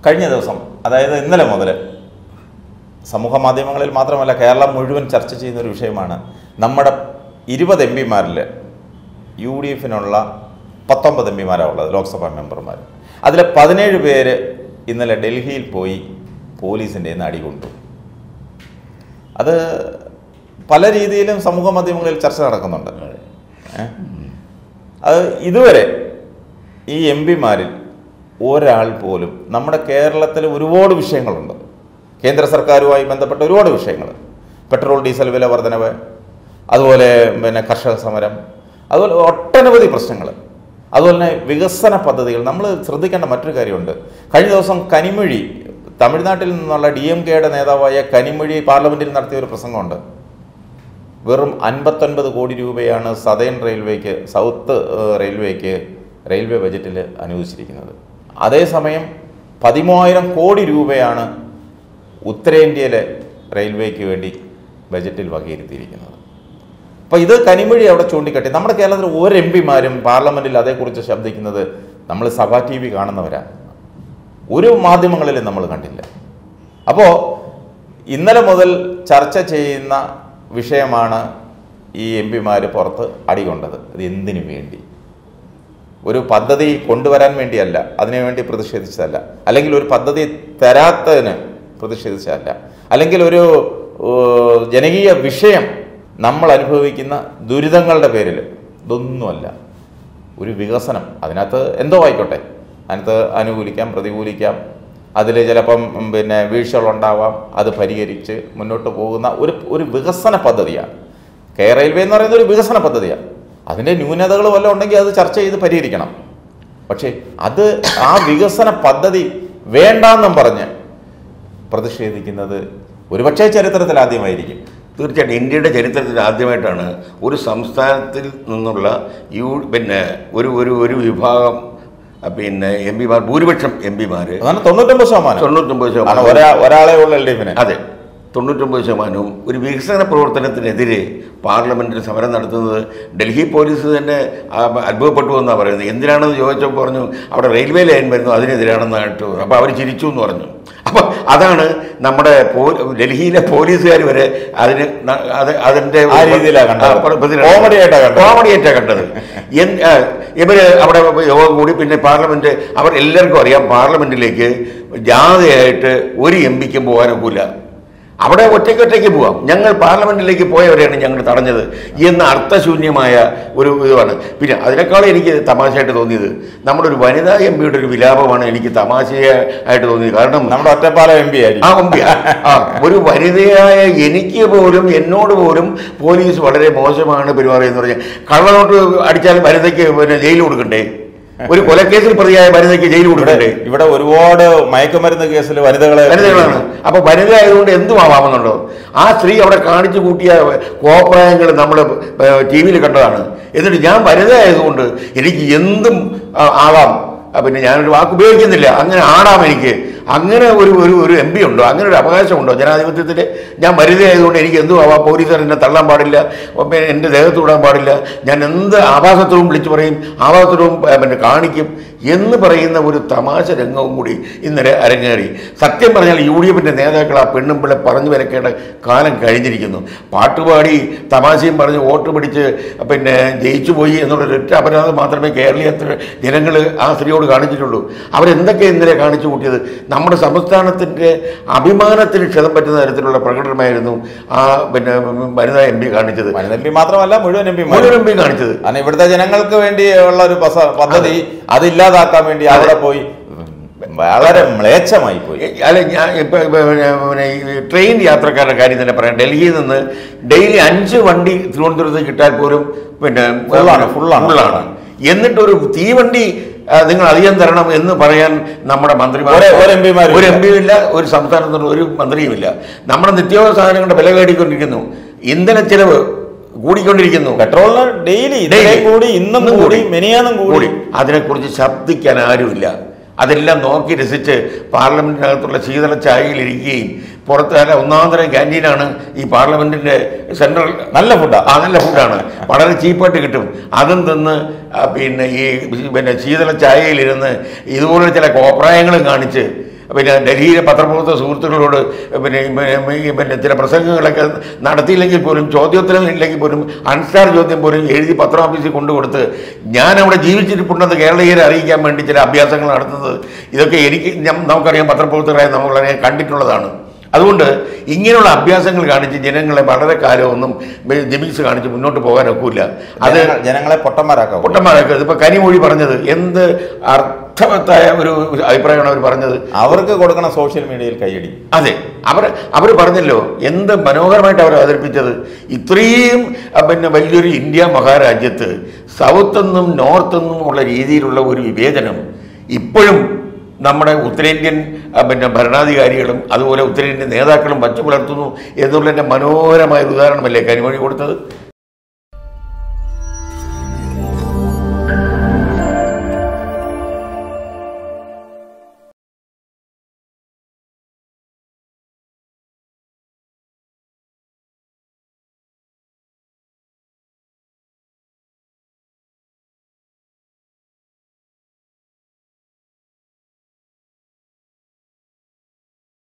കഴിഞ്ഞ ദിവസം അതായത് ഇന്നലെ മുതൽ സമൂഹ മാധ്യമങ്ങളിൽ മാത്രമല്ല കേരളം മുഴുവൻ ചർച്ച ചെയ്യുന്ന ഒരു വിഷയമാണ് നമ്മുടെ ഇരുപത് എം പിമാരിൽ യു ഡി എഫിനുള്ള പത്തൊമ്പത് എം പിമാരാണ് ഉള്ളത് ലോക്സഭാ മെമ്പർമാർ അതിൽ പതിനേഴ് പേര് ഇന്നലെ ഡൽഹിയിൽ പോയി പോലീസിൻ്റെ നിന്ന് അടികൊണ്ടു അത് പല രീതിയിലും സമൂഹ മാധ്യമങ്ങളിൽ ചർച്ച നടക്കുന്നുണ്ട് ഏ? അത് ഇതുവരെ ഈ എം പിമാരിൽ ഒരാൾ പോലും നമ്മുടെ കേരളത്തിൽ ഒരുപാട് വിഷയങ്ങളുണ്ട് കേന്ദ്ര സർക്കാരുമായി ബന്ധപ്പെട്ട ഒരുപാട് വിഷയങ്ങൾ പെട്രോൾ ഡീസൽ വില വർധനവ് അതുപോലെ പിന്നെ കർഷക സമരം അതുപോലെ ഒട്ടനവധി പ്രശ്നങ്ങൾ അതുപോലെ തന്നെ വികസന പദ്ധതികൾ നമ്മൾ ശ്രദ്ധിക്കേണ്ട മറ്റൊരു കാര്യമുണ്ട് കഴിഞ്ഞ ദിവസം കനിമൊഴി തമിഴ്നാട്ടിൽ നിന്നുള്ള ഡി എം കെയുടെ നേതാവായ കനിമൊഴി പാർലമെൻറ്റിൽ നടത്തിയ ഒരു പ്രസംഗമുണ്ട് വെറും അൻപത്തൊൻപത് കോടി രൂപയാണ് സതേൺ റെയിൽവേക്ക് സൗത്ത് ഏഹ്, റെയിൽവേക്ക് റെയിൽവേ ബജറ്റിൽ അനുവദിച്ചിരിക്കുന്നത് അതേസമയം പതിമൂവായിരം കോടി രൂപയാണ് ഉത്തരേന്ത്യയിലെ റെയിൽവേക്ക് വേണ്ടി ബജറ്റിൽ വകയിരുത്തിയിരിക്കുന്നത് അപ്പോൾ ഇത് കനിമൊഴി അവിടെ ചൂണ്ടിക്കാട്ടി നമ്മുടെ കേരളത്തിൽ ഒരു എം പിമാരും പാർലമെൻറ്റിൽ അതേക്കുറിച്ച് ശബ്ദിക്കുന്നത് നമ്മൾ സഭാ ടി വി കാണുന്നവരാണ് ഒരു മാധ്യമങ്ങളിലും നമ്മൾ കണ്ടില്ല അപ്പോൾ ഇന്നലെ മുതൽ ചർച്ച ചെയ്യുന്ന വിഷയമാണ് ഈ എം പിമാർ പുറത്ത് അടികൊണ്ടത് അത് എന്തിനു വേണ്ടി ഒരു പദ്ധതി കൊണ്ടുവരാൻ വേണ്ടിയല്ല അതിനുവേണ്ടി പ്രതിഷേധിച്ചതല്ല അല്ലെങ്കിൽ ഒരു പദ്ധതി തരാത്തതിന് പ്രതിഷേധിച്ചതല്ല അല്ലെങ്കിൽ ഒരു ഏഹ്, ജനകീയ വിഷയം നമ്മൾ അനുഭവിക്കുന്ന ദുരിതങ്ങളുടെ പേരിൽ ഇതൊന്നുമല്ല ഒരു വികസനം അതിനകത്ത് എന്തോ ആയിക്കോട്ടെ അതിനകത്ത് അനുകൂലിക്കാം പ്രതികൂലിക്കാം അതിൽ ചിലപ്പം ഉം, പിന്നെ വീഴ്ചകളുണ്ടാവാം അത് പരിഹരിച്ച് മുന്നോട്ട് പോകുന്ന ഒരു ഒരു വികസന പദ്ധതിയാണ് കെ റെയിൽവേ എന്ന് പറയുന്ന ഒരു വികസന പദ്ധതിയാണ് അതിൻ്റെ ന്യൂനതകൾ വല്ലതും ഉണ്ടെങ്കിൽ അത് ചർച്ച ചെയ്ത് പരിഹരിക്കണം പക്ഷേ അത് ആ വികസന പദ്ധതി വേണ്ടാന്നും പറഞ്ഞ് പ്രതിഷേധിക്കുന്നത് ഒരുപക്ഷേ ചരിത്രത്തിൽ ആദ്യമായിരിക്കും തീർച്ചയായിട്ടും ഇന്ത്യയുടെ ചരിത്രത്തിൽ ആദ്യമായിട്ടാണ് ഒരു സംസ്ഥാനത്തിൽ നിന്നുള്ള യു പിന്നെ ഒരു ഒരു ഒരു വിഭാഗം അ, പിന്നെ എം പിമാർ ഭൂരിപക്ഷം എം പിമാർ അതാണ് തൊണ്ണൂറ്റൊമ്പത് ശതമാനം തൊണ്ണൂറ്റൊമ്പത് കാരണം ശതമാനം ഒരാ ഒരാളെ ഉള്ള എൽ ഡി എഫിന് അതെ തൊണ്ണൂറ്റൊമ്പത് ശതമാനവും ഒരു വികസന പ്രവർത്തനത്തിനെതിരെ പാർലമെന്റിൽ സമരം നടത്തുന്നത് ഡൽഹി പോലീസ് തന്നെ ആ, അത്ഭുതപ്പെട്ടു എന്നാണ് പറയുന്നത് എന്തിനാണെന്ന് ചോദിച്ചപ്പോൾ പറഞ്ഞു അവിടെ റെയിൽവേ ലൈൻ വരുന്നു അതിനെതിരാണെന്നായിട്ട് പറഞ്ഞു അപ്പോൾ അവർ ചിരിച്ചു എന്ന് പറഞ്ഞു അപ്പം അതാണ് നമ്മുടെ പോ- ഡൽഹിയിലെ പോലീസുകാർ വരെ അതിന് ന- അത് അതിൻ്റെ ആ രീതിയിലാ കണ്ടത്. Comedy ആയിട്ടാ കണ്ടത്. കോമഡി ആയിട്ടാണ് കണ്ടത് എൻ- ആ, ഇവര് അവിടെ യോഗം കൂടി പിന്നെ പാർലമെന്റ് അവർ എല്ലാവർക്കും അറിയാം പാർലമെന്റിലേക്ക് ജാഥയായിട്ട് ഒരു എം പിക്കും പോകാനൊക്കില്ല അവിടെ ഒറ്റയ്ക്കൊറ്റയ്ക്ക് പോവാം ഞങ്ങൾ പാർലമെന്റിലേക്ക് പോയവരെയാണ് ഞങ്ങൾ തടഞ്ഞത് എന്ന അർത്ഥശൂന്യമായ ഒരു ഇതാണ് പിന്നെ അതിനേക്കാളും എനിക്ക് തമാശയായിട്ട് തോന്നിയത് നമ്മുടെ ഒരു വനിതാ എം പിയുടെ ഒരു വിലാപമാണ് എനിക്ക് തമാശയായിട്ട് തോന്നിയത് കാരണം നമ്മുടെ ഒറ്റപ്പാലം എം പി ആ ആയിരിക്കും ഒമ്പിയ ആ ഒരു വനിതയായ എനിക്ക് പോലും എന്നോട് പോലും പോലീസ് വളരെ മോശമാണ് പെരുമാറിയെന്ന് പറഞ്ഞാൽ കള്ളനോട്ട് അടിച്ചാൽ വനിതയ്ക്ക് പിന്നെ ജയിൽ കൊടുക്കണ്ടേ ഒരു കൊലക്കേസിൽ പ്രതിയായ വനിതയ്ക്ക് ജയിൽ ഇവിടെ കൊടുക്കണ്ടേ ഇവിടെ ഒരുപാട് മയക്കുമരുന്ന് കേസിൽ വനിതകളെ വനിതകളാണ് അപ്പൊ വനിത ആയതുകൊണ്ട് എന്തും ആവാമെന്നുണ്ടോ ആ സ്ത്രീ അവിടെ കാണിച്ചു കൂട്ടിയ കോപ്രായങ്ങൾ നമ്മൾ ടി വിയിൽ കണ്ടതാണ് എന്നിട്ട് ഞാൻ വനിത ആയതുകൊണ്ട് എനിക്ക് എന്തും ആ, ആവാം ആ, പിന്നെ ഞാനൊരു വാക്ക് ഉപയോഗിക്കുന്നില്ല അങ്ങനെ ആടാം എനിക്ക് അങ്ങനെ ഒരു ഒരു ഒരു എം പി ഉണ്ടോ അങ്ങനെ ഒരു അവകാശമുണ്ടോ ജനാധിപത്യത്തിൽ ഞാൻ വനിതയായതുകൊണ്ട് എനിക്ക് എന്തും ആവാം പോലീസുകാർ എന്നെ തള്ളാൻ പാടില്ല പിന്നെ എൻ്റെ ദേഹത്ത് വിടാൻ പാടില്ല ഞാൻ എന്ത് ആഭാസത്തിലും വിളിച്ചു പറയും ആഭാസത്തിലും ഏ, പിന്നെ കാണിക്കും എന്ന് പറയുന്ന ഒരു തമാശ രംഗവും കൂടി ഇന്നലെ അരങ്ങേറി സത്യം പറഞ്ഞാൽ യു ഡി എഫിൻ്റെ നേതാക്കൾ ആ പെണ്ണും പിള്ളെ പറഞ്ഞു വരക്കേണ്ട കാലം കഴിഞ്ഞിരിക്കുന്നു പാട്ടുപാടി തമാശയും പറഞ്ഞ് വോട്ട് പിടിച്ച് പിന്നെ ജയിച്ചു പോയി എന്നുള്ള ഒരൊറ്റ അപരാധം മാത്രമേ കേരളീയത്തിൽ ജനങ്ങൾ ആ സ്ത്രീയോട് കാണിച്ചിട്ടുള്ളൂ അവരെന്തൊക്കെ ഇന്നലെ കാണിച്ചു കൂട്ടിയത് നമ്മുടെ സംസ്ഥാനത്തിൻ്റെ അഭിമാനത്തിന് ക്ഷതം പറ്റുന്ന തരത്തിലുള്ള പ്രകടനമായിരുന്നു ആ പിന്നെ വനിതാ എം പി കാണിച്ചത് വനിത എം പി മാത്രമല്ല മുഴുവൻ എം പിമാരും മുഴുവൻ എം പി കാണിച്ചത് കാരണം ഇവിടുത്തെ ജനങ്ങൾക്ക് വേണ്ടി ഉള്ള ഒരു പസ- പദ്ധതി അതില്ലാതാക്കാൻ വേണ്ടി അവിടെ പോയി വളരെ മ്ലേച്ഛമായി പോയി ഏ, അല്ല ഞാൻ ഇപ്പൊ ഇപ്പൊ പിന്നെ പിന്നെ ഈ ട്രെയിൻ യാത്രക്കാരുടെ കാര്യം തന്നെ പറയാം ഡൽഹിയിൽ നിന്ന് ഡെയിലി അഞ്ച് വണ്ടി തിരുവനന്തപുരത്ത് കിട്ടാൻ പോലും പിന്നെ Full ആണ്, full ആണ്. ഫുള്ളാണ് എന്നിട്ടൊരു തീവണ്ടി ആ, നിങ്ങൾ അധികം തരണം എന്ന് പറയാൻ നമ്മുടെ മന്ത്രിമാർ ഒരു- ഒരു MP മാരും ഒരു ഇല്ല. എം പിയും ഇല്ല ഒരു സംസ്ഥാനത്തുള്ള ഒരു മന്ത്രിയുമില്ല നമ്മുടെ നിത്യോപ സാധനങ്ങളുടെ വില കേടിക്കൊണ്ടിരിക്കുന്നു ഇന്ധന ചെലവ് കൂടിക്കൊണ്ടിരിക്കുന്നു പെട്രോളിന് ഡെയിലി ഇന്നലെയും കൂടി ഇന്നും കൂടി മെനിയാന്നും കൂടി അതിനെക്കുറിച്ച് ശബ്ദിക്കാൻ ആരുമില്ല അതെല്ലാം നോക്കി രസിച്ച് പാർലമെന്റിനകത്തുള്ള ശീതള ചായയിലിരിക്കുകയും പുറത്ത് നല്ല ഒന്നാന്തരം ക്യാൻറ്റീനാണ് ഈ പാർലമെന്റിന്റെ സെൻട്രൽ നല്ല ഫുഡാ ആ നല്ല ഫുഡാണ് വളരെ ചീപ്പായിട്ട് കിട്ടും അതും തിന്ന് ആ, പിന്നെ ഈ പിന്നെ ശീതള ചായയിലിരുന്ന് ഇതുപോലെ ചില കോപ്രായങ്ങളും കാണിച്ച് പിന്നെ ഡൽഹിയിലെ പത്രപ്രവർത്തക സുഹൃത്തുക്കളോട് പിന്നെ പിന്നെ പിന്നെ ചില പ്രസംഗങ്ങളൊക്കെ നടത്തിയില്ലെങ്കിൽ പോലും ചോദ്യോത്തരം ഇല്ലെങ്കിൽ പോലും അൺസ്റ്റാർ ചോദ്യം പോലും എഴുതി പത്രം ഓഫീസിൽ കൊണ്ടുകൊടുത്ത് ഞാൻ അവിടെ ജീവിച്ചിരിപ്പുണ്ടെന്ന് കേരളീയരെ അറിയിക്കാൻ വേണ്ടി ചില അഭ്യാസങ്ങൾ നടത്തുന്നത് ഇതൊക്കെ എനിക്ക് ഞം- നമുക്കറിയാം പത്രപ്രവർത്തകരായ നമ്മൾ വളരെ കണ്ടിട്ടുള്ളതാണ് അതുകൊണ്ട് ഇങ്ങനെയുള്ള അഭ്യാസങ്ങൾ കാണിച്ച് ജനങ്ങളെ വളരെ കാലമൊന്നും ജമീസ് കാണിച്ച് മുന്നോട്ട് പോകാൻ ഒക്കില്ല അത് ജനങ്ങൾ- ജനങ്ങളെ പൊട്ടന്മാരാക്കാവും പൊട്ടന്മാരൊക്കെ ഇപ്പൊ കനിമൊഴി പറഞ്ഞത് എന്ത് അർത്ഥവത്തായ ഒരു അഭിപ്രായമാണ് അവർ പറഞ്ഞത് അവർക്ക് കൊടുക്കണ സോഷ്യൽ മീഡിയയിൽ കൈയടി അതെ അവർ അവർ പറഞ്ഞല്ലോ എന്ത് മനോഹരമായിട്ട് അവർ അവതരിപ്പിച്ചത് ഇത്രയും അഹ് പിന്നെ വലിയൊരു ഇന്ത്യ മഹാരാജ്യത്ത് സൗത്ത് എന്നും നോർത്ത് എന്നും ഉള്ള രീതിയിലുള്ള ഒരു വിവേചനം ഇപ്പോഴും നമ്മുടെ ഉത്തരേന്ത്യൻ അഹ് പിന്നെ ഭരണാധികാരികളും അതുപോലെ ഉത്തരേന്ത്യൻ നേതാക്കളും വച്ചു പുലർത്തുന്നു എന്നുള്ളതിൻ്റെ മനോഹരമായ ഒരു ഉദാഹരണമല്ലേ കനിമൊഴി കൊടുത്തത്